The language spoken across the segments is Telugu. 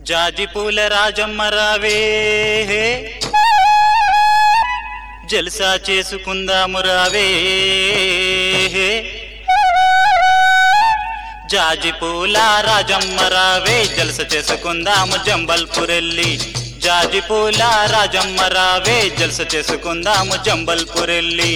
జాజి పూల రాజమ్మ రావే జల్సా చేసుకుందాము రావే జాజి పూల రాజమ్మ రావే జలస చేసుకుందాము జంబల్పురెల్లి జాజి పూల రాజమ్మ రావే జలస చేసుకుందాము జంబల్పురెల్లి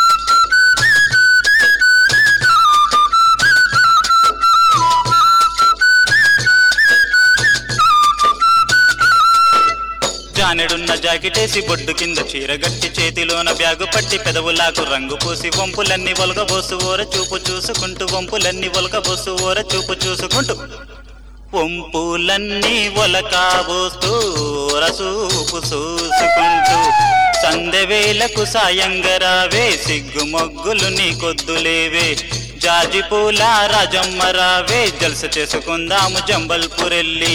జానెడున్న జాకెటేసి బొడ్డు కింద చీరగట్టి చేతిలోన బ్యాగు పట్టి పెదవులాకు రంగు పూసి వంపులన్నీ ఒలగబోసు ఓర చూపు చూసుకుంటూ వంపులన్నీ ఒలగబోసు ఓర చూపు చూసుకుంటూ వంపులన్నీ ఒలకాబోస్తూ ఓర చూపు చూసుకుంటూ సందెవేలకు సాయంగరావే సిగ్గు మొగ్గులు నీ కొద్దులేవే జాజి పూల రాజమ్మ రావే జల్స చేసుకుందాము జంబల్పురెల్లి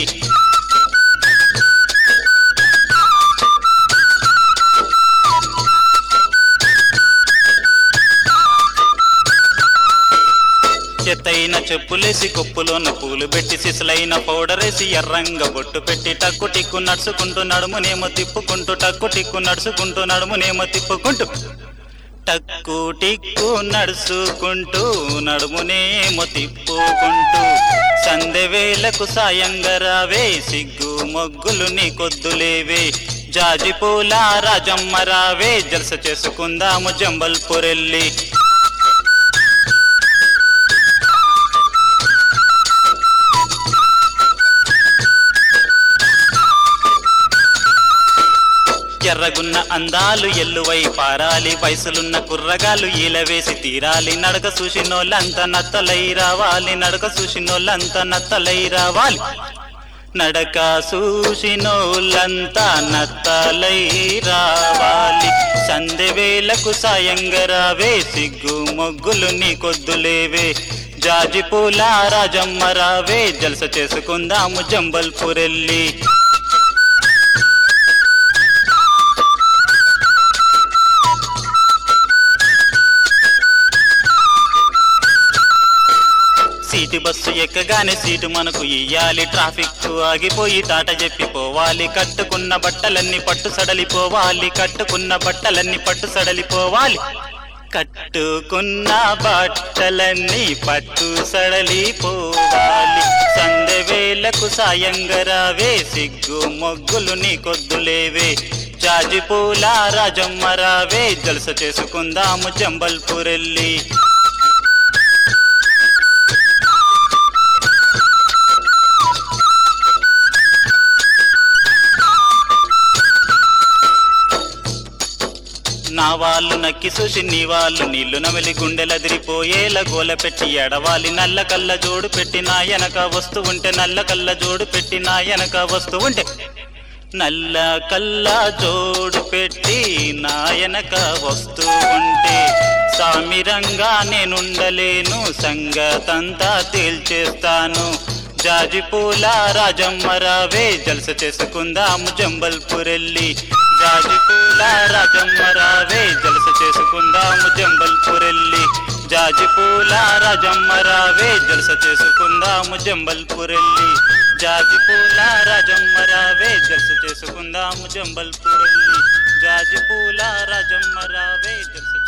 చెత్తైన చెప్పులేసి కొప్పులోన పూలు పెట్టి సిసలైన పౌడరేసి ఎర్రంగ బొట్టు పెట్టి టక్కు టిక్కు నడుచుకుంటూ నడుమునేమో తిప్పుకుంటూ టక్కు టిక్కు నడుచుకుంటూ నడుమునేమో తిప్పుకుంటూ టక్కు టిక్కు నడుచుకుంటూ నడుమునేమో తిప్పుకుంటూ సందెవేలకు సాయంగా రావే సిగ్గు మొగ్గులు నీ కొద్దులేవే జాజి పూల రాజమ్మ రావే జలస చేసుకుందాము జంబల్పురెల్లి ఎర్రగున్న అందాలు ఎల్లువై పారాలి వయసులున్న కుర్రగాలు ఈలవేసి తీరాలి నడక చూసినోళ్ళంత నత్తలై రావాలి నడక చూసినోళ్ళంత నత్తలై రావాలి నడక చూసినోళ్ళంతా నత్తలై రావాలి సందెవేలకు సాయంగా రావే సిగ్గు మొగ్గులు నీ కొద్దులేవే జాజి పూల రాజమ్మ రావే జలస చేసుకుందాము జంబల్పురెల్లి సీటు బస్సు ఎక్కగానే సీటు మనకు ఇయ్యాలి ట్రాఫిక్ ఆగిపోయి టాట చెప్పి పోవాలి కట్టుకున్న బట్టలన్నీ పట్టు సడలిపోవాలి కట్టుకున్న బట్టలన్నీ పట్టు సడలిపోవాలి కట్టుకున్న బట్టలన్నీ పట్టు సడలిపోవాలి సందెవేలకు సాయంగా రావే సిగ్గు మొగ్గులు నీ కొద్దులేవే జాజి పూల రాజమ్మ రావే జలస చేసుకుందాము జంబల్పురెల్లి నా వాళ్ళు నక్కి చూసి నీ వాళ్ళు నీళ్లు నమిలి గుండెలదిరిపోయేలా గోల పెట్టి ఎడవాలి నల్ల కళ్ళ జోడు పెట్టి నా వెనక వస్తూ ఉంటే నల్ల కళ్ళ జోడు పెట్టి నా వెనక వస్తూ ఉంటే నల్ల కళ్ళ జోడు పెట్టి నా వెనక వస్తూ ఉంటే సామిరంగా నేనుండలేను సంగతంతా తేల్చేస్తాను జాజి పూల రాజమ్మ రావే జలస చేసుకుందాము జంబల్పురెల్లి జాజి పూల రాజమ్మ రావే జలస చేసుకుందాము జంబల్పురెల్లి జాజి పూల రాజమ్మ రావే జలస చేసుకుందాము జంబల్పురెల్లి జాజి పూల రాజమ్మ రావే జలస చేసుకుందాము జంబల్పురెల్లి జాజి పూల రాజమ్మ రావే జలస